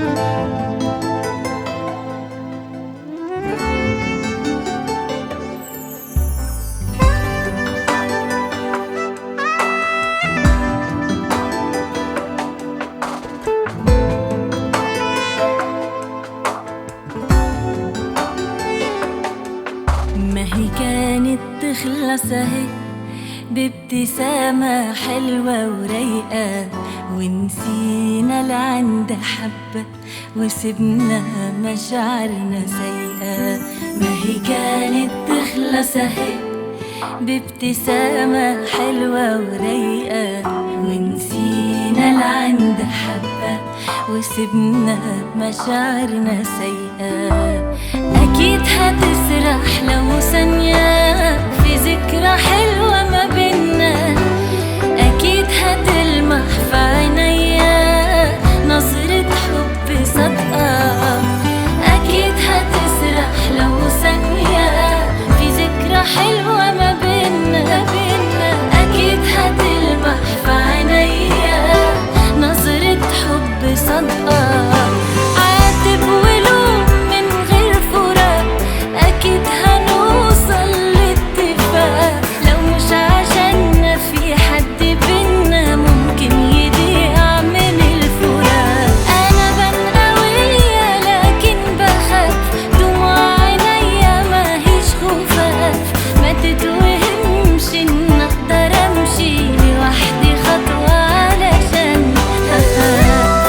ما هي كانت تخلص اهي بابتسامة حلوة ورايقة ونسينا لعند حبة وسبنا مشاعرنا سيئة ما هي كانت تخلص اهي بابتسامة حلوة ورايقة ونسينا لعند حبة وسبنا مشاعرنا سيئة أكيد هتسرح لو ثانية في ذكرى حلوة ما بينا أكيد هتلمح في عينيا نظرة حب صادقة أكيد هتسرح لو ثانية في ذكرى حلوة ما بينا بينا أكيد هتلمح في عينيا نظرة حب صادقة عاتب ولوم من غير فراق أكيد هنوصل لاتفاق لو مش عشاننا في حد بينا ممكن يضيع من الفراق أنا بان قوية لكن بخاف دموع عينيا ماهيش خفاف ما تتوهمش إن أقدر أمشي لوحدي خطوة علشان أخاف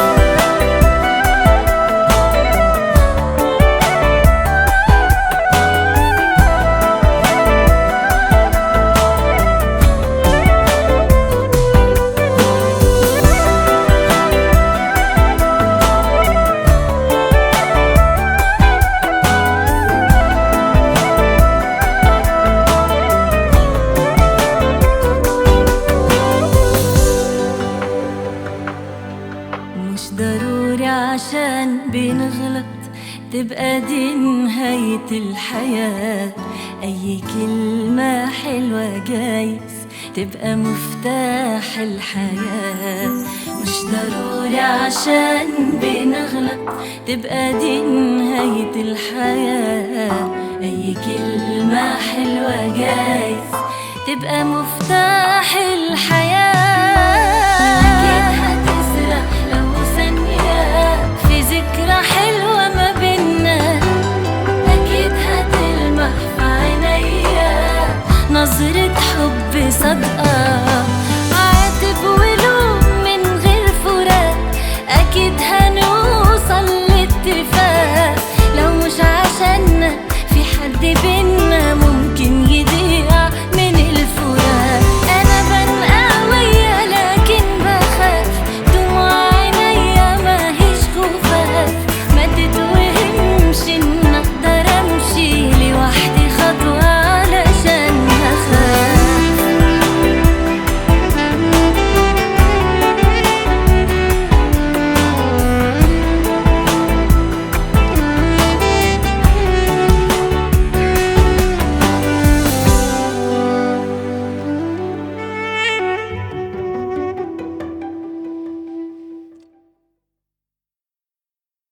مش ضروري عشان بنغلط تبقى دي نهاية الحياة أي كلمة حلوة جايز تبقى مفتاح الحياة مش ضروري عشان بنغلط تبقى دي نهاية الحياة أي كلمة حلوة جايز تبقى مفتاح الحياة